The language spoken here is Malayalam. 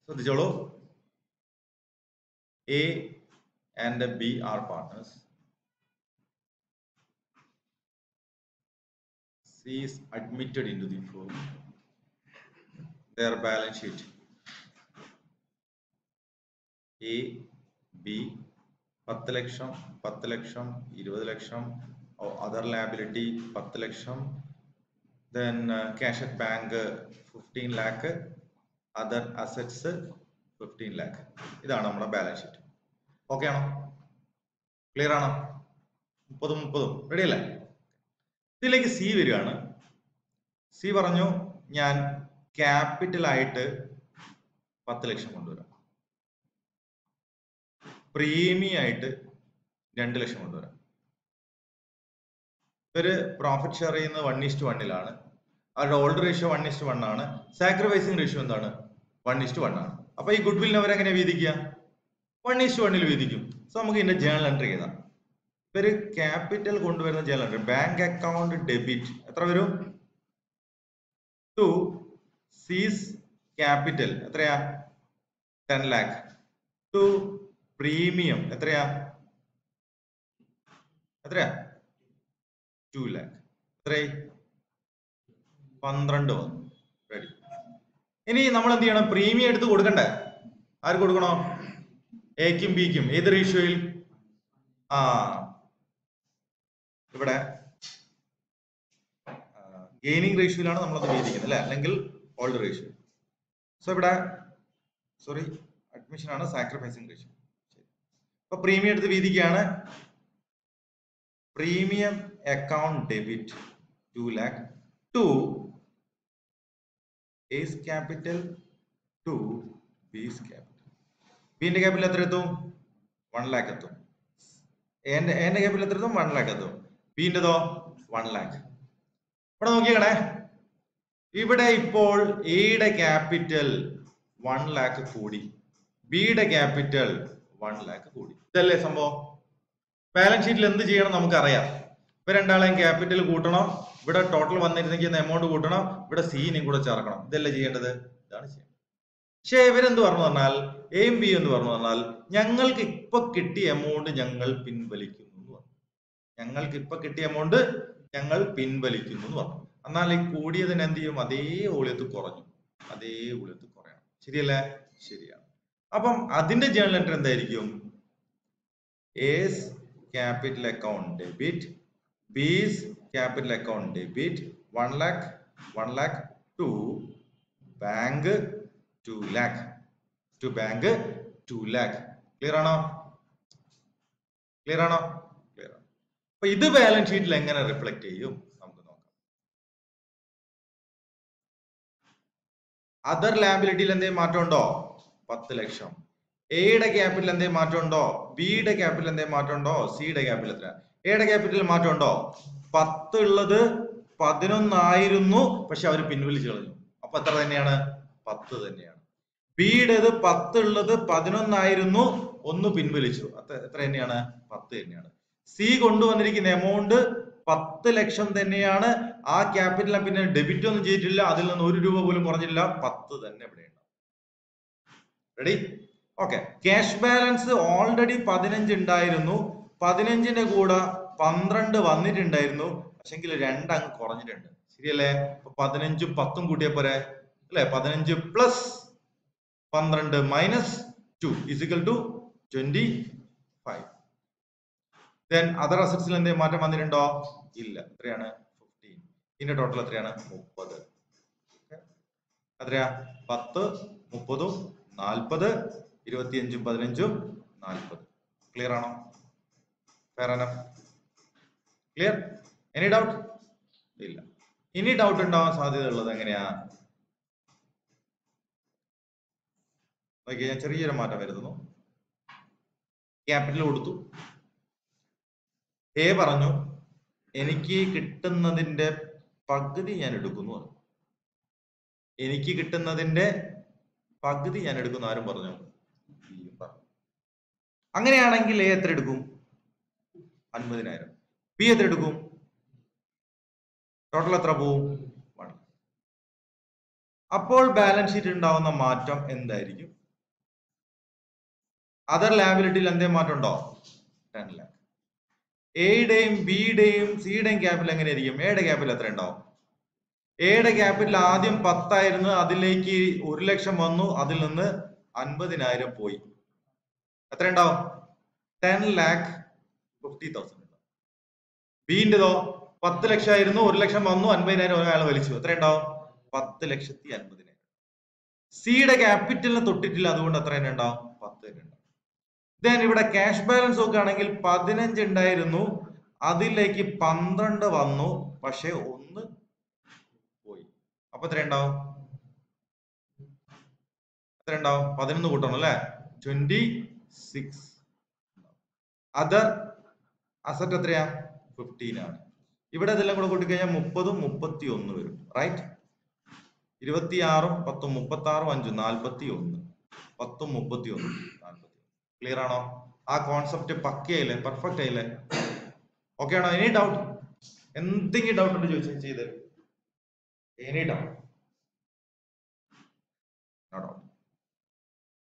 ശ്രദ്ധിച്ചോളൂ A and B are partners C is admitted into the firm. Their balance sheet A B പത്ത് ലക്ഷം പത്ത് ലക്ഷം ഇരുപത് ലക്ഷം അതർ ലാബിലിറ്റി പത്ത് ലക്ഷം then cash at bank fifteen lakh other assets fifteen lakh ഇതാണ് നമ്മുടെ ബാലൻസ് ഷീറ്റ് ഓക്കെ ആണോ ക്ലിയർ ആണോ മുപ്പതും മുപ്പതും റെഡി അല്ലേ ഇതിലേക്ക് സി വരികയാണ് സി പറഞ്ഞു ഞാൻ ക്യാപിറ്റൽ ആയിട്ട് പത്ത് ലക്ഷം കൊണ്ടുവരാം പ്രീമിയം ആയിട്ട് രണ്ട് ലക്ഷം കൊണ്ടുവരാം ഇവര് പ്രോഫിറ്റ് ഷെയർ ചെയ്യുന്നത് വൺ ഇസ്റ്റ് വണ്ണിലാണ് അവരുടെ old ratio one is to one ആണ് സാക്രിഫൈസിങ് റേഷ്യോ എന്താണ് വൺ ഇസ്റ്റ് വൺ ആണ് അപ്പൊ ഈ ഗുഡ് വില്ലിനെ അവരെങ്ങനെ വീതിക്കുക വൺ ഇസ്റ്റ് വണ്ണിൽ വീതിക്കും സോ നമുക്ക് ഇതിന്റെ ജേണൽ എൻട്രി ചെയ്താം ഇവര് ക്യാപിറ്റൽ കൊണ്ടുവരുന്ന journal entry bank account debit എത്ര വരും ടു സീസ് ക്യാപിറ്റൽ എത്രയാ ടെൻ ലാക്ക് ടു പ്രീമിയം എത്രയാ എത്രയാ ടു ലാക്ക് എത്രയായി പന്ത്രണ്ട് വന്നു റെഡി ഇനി നമ്മൾ എന്ത് ചെയ്യണം പ്രീമിയം എടുത്ത് കൊടുക്കണ്ടേ ആര് കൊടുക്കണോ എക്കും ബിക്കും ഏത് റേഷ്യോയിൽ ആ ഇവിടെ ഗെയിനിങ് റേഷ്യോയിലാണ് നമ്മളത് വീതിക്കുന്നത് അല്ലെ അല്ലെങ്കിൽ ഓൾഡ് റേഷ്യോ സോ ഇവിടെ സോറി അഡ്മിഷൻ ആണ് സാക്രിഫൈസിങ് റേഷ്യോ അപ്പൊ പ്രീമിയം എടുത്ത് വീതിക്കുകയാണ് premium account debit two lakh to A's capital to B's capital ബിന്റെ ക്യാപിറ്റൽ എത്ര എത്തും വൺ ലാക്ക് എത്തും എന്റെ എന്റെ ക്യാപിറ്റൽ എത്ര എത്തും വൺ ലാക്ക് എത്തും ബിന്റെതോ വൺ ലാക്ക് ഇവിടെ നോക്കിയാണേ ഇവിടെ ഇപ്പോൾ എയുടെ ക്യാപിറ്റൽ വൺ ലാക്ക് കൂടി ബിയുടെ ക്യാപിറ്റൽ വൺ ലാക്ക് കൂടി ഇതല്ലേ സംഭവം ബാലൻസ് ഷീറ്റിൽ എന്ത് ചെയ്യണം നമുക്കറിയാം ഇപ്പൊ രണ്ടാളെയും ക്യാപിറ്റൽ കൂട്ടണം ഇവിടെ ടോട്ടൽ വന്നിരുന്നെങ്കിൽ എമൗണ്ട് കൂട്ടണം ഇവിടെ സീനും കൂടെ ചേർക്കണം ഇതല്ലേ ചെയ്യേണ്ടത് ഇതാണ് ചെയ്യേണ്ടത് പക്ഷേ ഇവരെന്ത് പറഞ്ഞു പറഞ്ഞാൽ എയും ബി എന്ന് പറഞ്ഞു പറഞ്ഞാൽ ഞങ്ങൾക്ക് ഇപ്പൊ കിട്ടിയ എമൗണ്ട് ഞങ്ങൾ പിൻവലിക്കുന്നു എന്ന് പറഞ്ഞു ഞങ്ങൾക്ക് ഇപ്പൊ കിട്ടിയ എമൗണ്ട് ഞങ്ങൾ പിൻവലിക്കുന്നു എന്ന് പറഞ്ഞു എന്നാൽ ഈ കൂടിയതിന് എന്ത് ചെയ്യും അതേ ഊളിയത്ത് കുറഞ്ഞു അതേ ഊളിയത്ത് കുറയണം ശരിയല്ലേ ശരിയാണ് അപ്പം അതിന്റെ ജേണൽ എൻട്രി എന്തായിരിക്കും A's capital account debit B's capital account debit one lakh one lakh to bank two lakh to bank two lakh clear ആണോ ക്ലിയർ ആണോ ക്ലിയർ ആണ് അപ്പൊ ഇത് ബാലൻസ് ഷീറ്റിൽ എങ്ങനെ റിഫ്ലക്ട് ചെയ്യും നമുക്ക് നോക്കാം അതർ ലാബിലിറ്റിയിൽ എന്തെങ്കിലും മാറ്റം ഉണ്ടോ പത്ത് ലക്ഷം എയുടെ ക്യാപിറ്റൽ എന്തെങ്കിലും മാറ്റം ഉണ്ടോ ബിയുടെ ക്യാപിറ്റൽ എന്തെങ്കിലും മാറ്റം ഉണ്ടോ സിയുടെ ക്യാപിറ്റൽ എത്ര എയുടെ ക്യാപിറ്റൽ മാറ്റം ഉണ്ടോ പത്ത് ഉള്ളത് പതിനൊന്നായിരുന്നു പക്ഷെ അവർ പിൻവലിച്ചു കളഞ്ഞു അപ്പൊ എത്ര തന്നെയാണ് പത്ത് തന്നെയാണ് ബിയുടേത് പത്ത് ഉള്ളത് പതിനൊന്നായിരുന്നു ഒന്ന് പിൻവലിച്ചു അത്ര എത്ര തന്നെയാണ് പത്ത് തന്നെയാണ് സി കൊണ്ടുവന്നിരിക്കുന്ന എമൗണ്ട് പത്ത് ലക്ഷം തന്നെയാണ് ആ ക്യാപിറ്റൽ പിന്നെ ഡെബിറ്റ് ഒന്നും ചെയ്തിട്ടില്ല അതിൽ നിന്ന് ഒരു രൂപ പോലും കുറഞ്ഞില്ല പത്ത് തന്നെ ഇവിടെ ഉണ്ട് ready okay cash balance already പതിനഞ്ച് ഉണ്ടായിരുന്നു പതിനഞ്ചിന്റെ കൂടെ പന്ത്രണ്ട് വന്നിട്ടുണ്ടായിരുന്നു പക്ഷെങ്കിൽ രണ്ടങ്ങ് കുറഞ്ഞിട്ടുണ്ട് ശരിയല്ലേ അപ്പൊ പതിനഞ്ചും പത്തും കൂട്ടിയ പോരെ അല്ലെ പതിനഞ്ച് പ്ലസ് പന്ത്രണ്ട് minus two is equal to twenty five then other അസറ്റ്സിൽ എന്തെങ്കിലും മാറ്റം വന്നിട്ടുണ്ടോ ഇല്ല എത്രയാണ് ഫിഫ്റ്റീൻ ഇതിന്റെ ടോട്ടൽ എത്രയാണ് മുപ്പത് എത്രയാ പത്ത് മുപ്പതും നാൽപ്പത് ഇരുപത്തിയഞ്ചും പതിനഞ്ചും നാൽപ്പത് ക്ലിയർ ആണോ fair enough clear any doubt ഇല്ല ഇനി ഡൗട്ട് ഉണ്ടാവാൻ സാധ്യത ഉള്ളത് എങ്ങനെയാ നോക്കിയാൽ ഞാൻ ചെറിയൊരു മാറ്റം വരുത്തുന്നു ക്യാപിറ്റൽ കൊടുത്തു എ പറഞ്ഞു എനിക്ക് കിട്ടുന്നതിന്റെ പകുതി ഞാൻ എടുക്കുന്നു പറഞ്ഞു എനിക്ക് കിട്ടുന്നതിന്റെ പകുതി ഞാൻ എടുക്കുന്നു ആരും പറഞ്ഞു ബിയും പറഞ്ഞു അങ്ങനെയാണെങ്കിൽ എ എത്ര എടുക്കും അൻപതിനായിരം ബി എത്ര എടുക്കും ടോട്ടൽ എത്ര പോവും വൺ അപ്പോൾ ബാലൻസ് ഷീറ്റ് ഉണ്ടാവുന്ന മാറ്റം എന്തായിരിക്കും അതർ ലാബിലിറ്റിയിൽ എന്തേ മാറ്റം ഉണ്ടോ ടെൻ ലാക്ക് എയുടെയും ബിയുടെയും സിയുടെയും ക്യാപിറ്റൽ എങ്ങനെയായിരിക്കും എയുടെ ക്യാപിറ്റൽ എത്ര ഉണ്ടാവും എയുടെ ക്യാപിറ്റൽ ആദ്യം പത്തായിരുന്നു അതിലേക്ക് ഒരു ലക്ഷം വന്നു അതിൽ നിന്ന് അൻപതിനായിരം പോയി എത്ര ഉണ്ടാവും ടെൻ ലാക്ക് ഫിഫ്റ്റി തൗസൻഡ് ബിന്റെതോ പത്ത് ലക്ഷം ആയിരുന്നു ഒരു ലക്ഷം വന്നു അൻപതിനായിരം ഒരാൾ വലിച്ചു എത്ര ഉണ്ടാവും പത്ത് ലക്ഷത്തി അൻപതിനായിരം സിയുടെ ക്യാപിറ്റലിന് തൊട്ടിട്ടില്ല അതുകൊണ്ട് എത്ര തന്നെ ഉണ്ടാവും പത്ത് തന്നെ ഉണ്ടാവും ദെൻ ഇവിടെ ക്യാഷ് ബാലൻസ് നോക്കുകയാണെങ്കിൽ പതിനഞ്ച് ഉണ്ടായിരുന്നു അതിലേക്ക് പന്ത്രണ്ട് വന്നു പക്ഷെ ഒന്ന് പോയി അപ്പൊ എത്ര ഉണ്ടാവും എത്ര ഉണ്ടാവും പതിനൊന്ന് കൂട്ടണം അല്ലെ ട്വന്റി സിക്സ് അതർ അസറ്റ് എത്രയാ ഫിഫ്റ്റീൻ ആണ് ഇവിടെ ഇതെല്ലാം കൂടെ കൂട്ടിക്കഴിഞ്ഞാൽ മുപ്പതും മുപ്പത്തി ഒന്ന് വരും റൈറ്റ് ഇരുപത്തിയാറും പത്തും മുപ്പത്തി ആറും അഞ്ചും നാൽപ്പത്തി ഒന്ന് പത്തും മുപ്പത്തി ഒന്ന് നാൽപ്പത്തി ക്ലിയർ ആണോ ആ കോൺസെപ്റ്റ് പക്കയായില്ലേ പെർഫെക്റ്റ് ആയില്ലേ ഓക്കെ ആണോ എനി ഡൗട്ട് എന്തെങ്കിലും ഡൗട്ട് ഉണ്ട് ചോദിച്ചാൽ ചെയ്ത് എനി ഡൗട്ട് ഡൗട്ട്